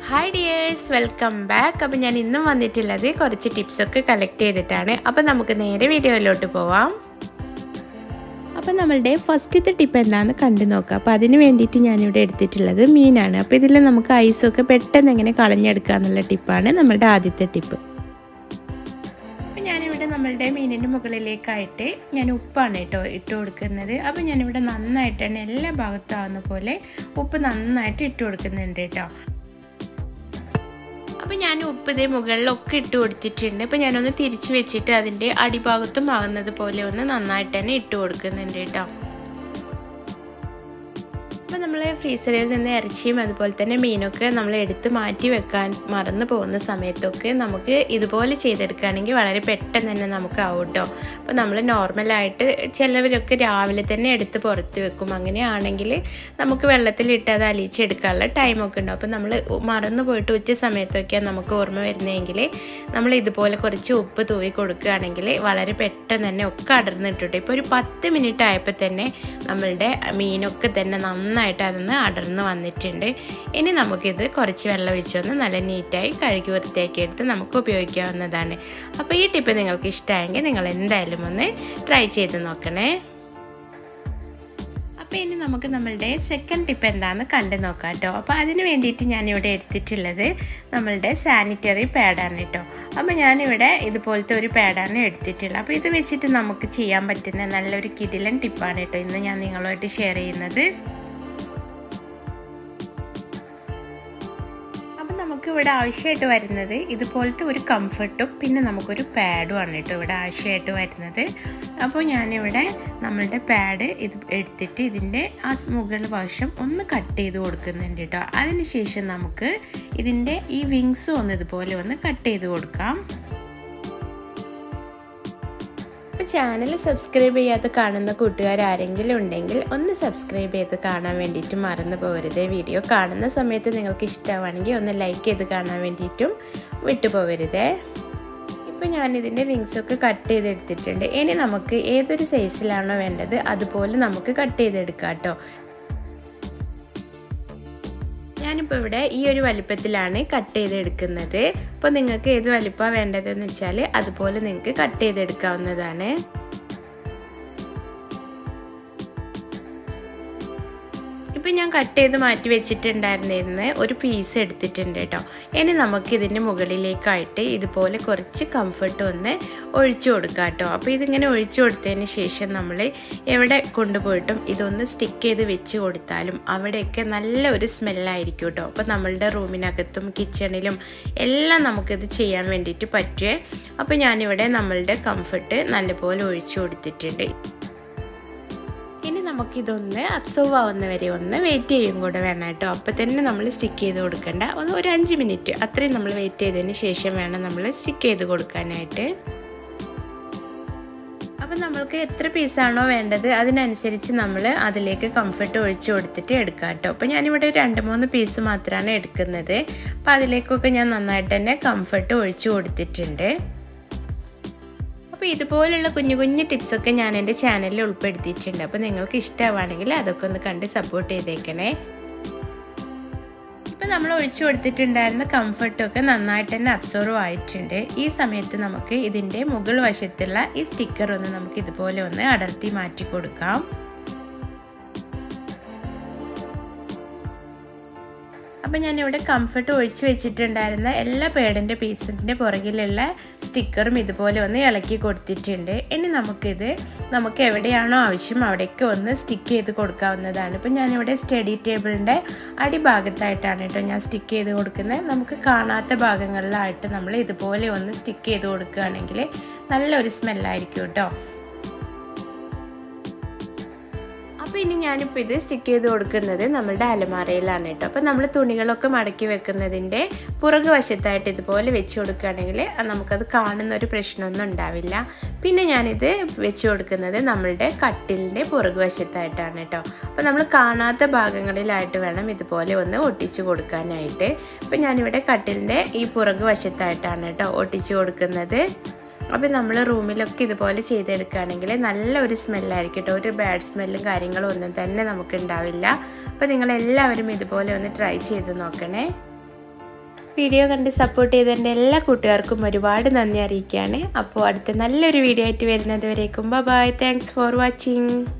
hi dears welcome back അപ്പോൾ ഞാൻ ഇന്നും വന്നിട്ടുള്ളത് കുറച്ച് ടിപ്സൊക്കെ കളക്ട് ചെയ്തിട്ടാണ് അപ്പോൾ നമുക്ക് നേരെ വീഡിയോയിലോട്ട് പോവാം അപ്പോൾ നമ്മളുടെ ഫസ്റ്റത്തെ ടിപ്പ് എന്താണെന്ന് കണ്ടു നോക്കാം അപ്പോൾ അതിന് വേണ്ടിയിട്ട് ഞാനിവിടെ എടുത്തിട്ടുള്ളത് മീനാണ് അപ്പോൾ ഇതിൽ നമുക്ക് ഐസൊക്കെ പെട്ടെന്ന് എങ്ങനെ കളഞ്ഞെടുക്കുക എന്നുള്ള ടിപ്പാണ് നമ്മളുടെ ആദ്യത്തെ ടിപ്പ് അപ്പോൾ ഞാനിവിടെ നമ്മളുടെ മീനിൻ്റെ മുകളിലേക്കായിട്ട് ഞാൻ ഉപ്പാണ് കേട്ടോ ഇട്ട് കൊടുക്കുന്നത് അപ്പോൾ ഞാനിവിടെ നന്നായിട്ട് തന്നെ എല്ലാ ഭാഗത്തും ആവുന്ന പോലെ ഉപ്പ് നന്നായിട്ട് ഇട്ട് കൊടുക്കുന്നുണ്ട് കേട്ടോ അപ്പോൾ ഞാൻ ഉപ്പ് ഇതേ മുകളിലൊക്കെ ഇട്ട് കൊടുത്തിട്ടുണ്ട് അപ്പോൾ ഞാനൊന്ന് തിരിച്ച് വെച്ചിട്ട് അതിൻ്റെ അടിഭാഗത്തും ആകുന്നത് പോലെ ഒന്ന് നന്നായിട്ട് തന്നെ ഇട്ട് കൊടുക്കുന്നുണ്ട് കേട്ടോ അപ്പോൾ നമ്മൾ ഫ്രീസറിൽ നിന്ന് ഇറച്ചിയും അതുപോലെ തന്നെ മീനൊക്കെ നമ്മൾ എടുത്ത് മാറ്റി വെക്കാൻ മറന്നു പോകുന്ന സമയത്തൊക്കെ നമുക്ക് ഇതുപോലെ ചെയ്തെടുക്കുകയാണെങ്കിൽ വളരെ പെട്ടെന്ന് തന്നെ നമുക്ക് ആവും കേട്ടോ അപ്പോൾ നമ്മൾ നോർമലായിട്ട് ചിലവരൊക്കെ രാവിലെ തന്നെ എടുത്ത് പുറത്ത് വെക്കും അങ്ങനെയാണെങ്കിൽ നമുക്ക് വെള്ളത്തിലിട്ട് അത് അലിച്ചെടുക്കാനുള്ള ടൈമൊക്കെ ഉണ്ടാവും അപ്പോൾ നമ്മൾ മറന്നു പോയിട്ട് ഉച്ച സമയത്തൊക്കെയാണ് നമുക്ക് ഓർമ്മ വരുന്നതെങ്കിൽ നമ്മൾ ഇതുപോലെ കുറച്ച് ഉപ്പ് തൂവി കൊടുക്കുകയാണെങ്കിൽ വളരെ പെട്ടെന്ന് തന്നെ ഒക്കെ അടർന്നിട്ടുണ്ട് ഇപ്പോൾ ഒരു പത്ത് മിനിറ്റ് ആയപ്പോൾ തന്നെ നമ്മളുടെ മീനൊക്കെ തന്നെ നന്നായി നന്നായിട്ട് അതൊന്ന് അടർന്ന് വന്നിട്ടുണ്ട് ഇനി നമുക്കിത് കുറച്ച് വെള്ളം ഒഴിച്ചൊന്ന് നല്ല നീറ്റായി കഴുകി വൃത്തിയാക്കി എടുത്ത് നമുക്ക് ഉപയോഗിക്കാവുന്നതാണ് അപ്പോൾ ഈ ടിപ്പ് നിങ്ങൾക്ക് ഇഷ്ടമായെങ്കിൽ നിങ്ങൾ എന്തായാലും ഒന്ന് ട്രൈ ചെയ്ത് നോക്കണേ അപ്പോൾ ഇനി നമുക്ക് നമ്മളുടെ സെക്കൻഡ് ടിപ്പ് എന്താണെന്ന് കണ്ടു നോക്കാം കേട്ടോ അപ്പോൾ അതിന് വേണ്ടിയിട്ട് ഞാനിവിടെ എടുത്തിട്ടുള്ളത് നമ്മളുടെ സാനിറ്ററി പാഡാണ് കേട്ടോ അപ്പോൾ ഞാനിവിടെ ഇതുപോലത്തെ ഒരു പാഡാണ് എടുത്തിട്ടുള്ളത് അപ്പോൾ ഇത് വെച്ചിട്ട് നമുക്ക് ചെയ്യാൻ പറ്റുന്ന നല്ലൊരു കിടിലൻ ടിപ്പാണ് കേട്ടോ ഇന്ന് ഞാൻ നിങ്ങളുമായിട്ട് ഷെയർ ചെയ്യുന്നത് നമുക്ക് ഇവിടെ ആവശ്യമായിട്ട് വരുന്നത് ഇതുപോലത്തെ ഒരു കംഫർട്ടും പിന്നെ നമുക്കൊരു പാഡും ആണ് കേട്ടോ ഇവിടെ ആവശ്യമായിട്ട് വരുന്നത് അപ്പോൾ ഞാനിവിടെ നമ്മളുടെ പാഡ് ഇത് എടുത്തിട്ട് ഇതിൻ്റെ ആ മുകൾ വശം ഒന്ന് കട്ട് ചെയ്ത് കൊടുക്കുന്നുണ്ട് കേട്ടോ അതിനുശേഷം നമുക്ക് ഇതിൻ്റെ ഈ വിങ്സും ഒന്ന് ഇതുപോലെ ഒന്ന് കട്ട് ചെയ്ത് കൊടുക്കാം അപ്പോൾ ചാനൽ സബ്സ്ക്രൈബ് ചെയ്യാതെ കാണുന്ന കൂട്ടുകാർ ആരെങ്കിലും ഉണ്ടെങ്കിൽ ഒന്ന് സബ്സ്ക്രൈബ് ചെയ്ത് കാണാൻ വേണ്ടിയിട്ട് മറന്നു പോകരുത് വീഡിയോ കാണുന്ന സമയത്ത് നിങ്ങൾക്ക് ഇഷ്ടമാണെങ്കിൽ ഒന്ന് ലൈക്ക് ചെയ്ത് കാണാൻ വേണ്ടിയിട്ടും വിട്ടുപോകരുതേ ഇപ്പോൾ ഞാനിതിൻ്റെ വിങ്സൊക്കെ കട്ട് ചെയ്തെടുത്തിട്ടുണ്ട് ഇനി നമുക്ക് ഏതൊരു സൈസിലാണോ വേണ്ടത് അതുപോലെ നമുക്ക് കട്ട് ചെയ്തെടുക്കാം കേട്ടോ ഞാനിപ്പോൾ ഇവിടെ ഈ ഒരു വലിപ്പത്തിലാണ് കട്ട് ചെയ്തെടുക്കുന്നത് അപ്പോൾ നിങ്ങൾക്ക് ഏത് വലിപ്പമാണ് വേണ്ടതെന്ന് വെച്ചാൽ അതുപോലെ നിങ്ങൾക്ക് കട്ട് ചെയ്തെടുക്കാവുന്നതാണ് ഇപ്പം ഞാൻ കട്ട് ചെയ്ത് മാറ്റി വെച്ചിട്ടുണ്ടായിരുന്നിരുന്ന ഒരു പീസ് എടുത്തിട്ടുണ്ട് കേട്ടോ ഇനി നമുക്ക് ഇതിൻ്റെ മുകളിലേക്കായിട്ട് ഇതുപോലെ കുറച്ച് കംഫർട്ട് ഒന്ന് ഒഴിച്ചു കൊടുക്കാം കേട്ടോ അപ്പോൾ ഇതിങ്ങനെ ഒഴിച്ചു കൊടുത്തതിന് ശേഷം നമ്മൾ എവിടെ കൊണ്ടുപോയിട്ടും ഇതൊന്ന് സ്റ്റിക്ക് ചെയ്ത് വെച്ച് കൊടുത്താലും അവിടെയൊക്കെ നല്ല ഒരു സ്മെല്ലായിരിക്കും കേട്ടോ അപ്പോൾ നമ്മളുടെ റൂമിനകത്തും കിച്ചണിലും എല്ലാം നമുക്കിത് ചെയ്യാൻ വേണ്ടിയിട്ട് പറ്റുമേ അപ്പോൾ ഞാനിവിടെ നമ്മളുടെ കംഫർട്ട് നല്ലപോലെ ഒഴിച്ചു കൊടുത്തിട്ടുണ്ട് ഇനി നമുക്കിതൊന്ന് അബ്സോർവ് ആവുന്ന വരെ ഒന്ന് വെയിറ്റ് ചെയ്യും കൂടെ വേണം കേട്ടോ അപ്പോൾ തന്നെ നമ്മൾ സ്റ്റിക്ക് ചെയ്ത് കൊടുക്കണ്ട ഒന്ന് ഒരു അഞ്ച് മിനിറ്റ് അത്രയും നമ്മൾ വെയിറ്റ് ചെയ്തതിന് ശേഷം വേണം നമ്മൾ സ്റ്റിക്ക് ചെയ്ത് കൊടുക്കാനായിട്ട് അപ്പോൾ നമ്മൾക്ക് എത്ര പീസാണോ വേണ്ടത് അതിനനുസരിച്ച് നമ്മൾ അതിലേക്ക് കംഫർട്ട് ഒഴിച്ച് കൊടുത്തിട്ട് എടുക്കാം കേട്ടോ അപ്പോൾ ഞാനിവിടെ രണ്ട് മൂന്ന് പീസ് മാത്രമാണ് എടുക്കുന്നത് അപ്പോൾ അതിലേക്കൊക്കെ ഞാൻ നന്നായിട്ട് തന്നെ കംഫർട്ട് ഒഴിച്ച് കൊടുത്തിട്ടുണ്ട് അപ്പോൾ ഇതുപോലുള്ള കുഞ്ഞു കുഞ്ഞു ടിപ്സൊക്കെ ഞാൻ എൻ്റെ ചാനലിൽ ഉൾപ്പെടുത്തിയിട്ടുണ്ട് അപ്പോൾ നിങ്ങൾക്ക് ഇഷ്ടമാണെങ്കിൽ അതൊക്കെ ഒന്ന് കണ്ട് സപ്പോർട്ട് ചെയ്തേക്കണേ ഇപ്പോൾ നമ്മൾ ഒഴിച്ചു കൊടുത്തിട്ടുണ്ടായിരുന്ന കംഫർട്ടൊക്കെ നന്നായിട്ട് തന്നെ അബ്സോർവ് ആയിട്ടുണ്ട് ഈ സമയത്ത് നമുക്ക് ഇതിൻ്റെ മുകൾ വശത്തുള്ള ഈ സ്റ്റിക്കർ ഒന്ന് നമുക്ക് ഇതുപോലെ ഒന്ന് അടർത്തി മാറ്റി കൊടുക്കാം അപ്പോൾ ഞാനിവിടെ കംഫർട്ട് ഒഴിച്ചു വെച്ചിട്ടുണ്ടായിരുന്ന എല്ലാ പേടിൻ്റെ പീസിൻ്റെ പുറകിലുള്ള സ്റ്റിക്കറും ഇതുപോലെ ഒന്ന് ഇളക്കി കൊടുത്തിട്ടുണ്ട് ഇനി നമുക്കിത് നമുക്ക് എവിടെയാണോ ആവശ്യം അവിടേക്ക് ഒന്ന് സ്റ്റിക്ക് ചെയ്ത് കൊടുക്കാവുന്നതാണ് ഇപ്പം ഞാനിവിടെ സ്റ്റഡി ടേബിളിൻ്റെ അടിഭാഗത്തായിട്ടാണ് കേട്ടോ ഞാൻ സ്റ്റിക്ക് ചെയ്ത് കൊടുക്കുന്നത് നമുക്ക് കാണാത്ത ഭാഗങ്ങളിലായിട്ട് നമ്മൾ ഇതുപോലെ ഒന്ന് സ്റ്റിക്ക് ചെയ്ത് കൊടുക്കുകയാണെങ്കിൽ നല്ലൊരു സ്മെല്ലായിരിക്കും കേട്ടോ അപ്പോൾ ഇനി ഞാനിപ്പോൾ ഇത് സ്റ്റിക്ക് ചെയ്ത് കൊടുക്കുന്നത് നമ്മളുടെ അലമാറയിലാണ് കേട്ടോ അപ്പോൾ നമ്മൾ തുണികളൊക്കെ മടക്കി വെക്കുന്നതിൻ്റെ പുറകു വശത്തായിട്ട് ഇതുപോലെ വെച്ച് കൊടുക്കുകയാണെങ്കിൽ നമുക്കത് കാണുന്ന ഒരു പ്രശ്നമൊന്നും ഉണ്ടാവില്ല പിന്നെ ഞാനിത് വെച്ച് കൊടുക്കുന്നത് നമ്മളുടെ കട്ടിലിൻ്റെ പുറകു വശത്തായിട്ടാണ് കേട്ടോ അപ്പോൾ നമ്മൾ കാണാത്ത ഭാഗങ്ങളിലായിട്ട് വേണം ഇതുപോലെ ഒന്ന് ഒട്ടിച്ചു കൊടുക്കാനായിട്ട് അപ്പോൾ ഞാനിവിടെ കട്ടിലിൻ്റെ ഈ പുറകു വശത്തായിട്ടാണ് കേട്ടോ ഒട്ടിച്ചു കൊടുക്കുന്നത് അപ്പോൾ നമ്മൾ റൂമിലൊക്കെ ഇതുപോലെ ചെയ്തെടുക്കുകയാണെങ്കിൽ നല്ല ഒരു സ്മെല്ലായിരിക്കും കേട്ടോ ഒരു ബാഡ് സ്മെല്ലും കാര്യങ്ങളും ഒന്നും തന്നെ നമുക്ക് ഉണ്ടാവില്ല അപ്പോൾ നിങ്ങളെല്ലാവരും ഇതുപോലെ ഒന്ന് ട്രൈ ചെയ്ത് നോക്കണേ വീഡിയോ കണ്ട് സപ്പോർട്ട് ചെയ്തതിൻ്റെ എല്ലാ കൂട്ടുകാർക്കും ഒരുപാട് നന്ദി അറിയിക്കുകയാണ് അപ്പോൾ അടുത്ത നല്ലൊരു വീഡിയോ ആയിട്ട് വരുന്നത് വരേക്കും ബൈ താങ്ക്സ് ഫോർ വാച്ചിങ്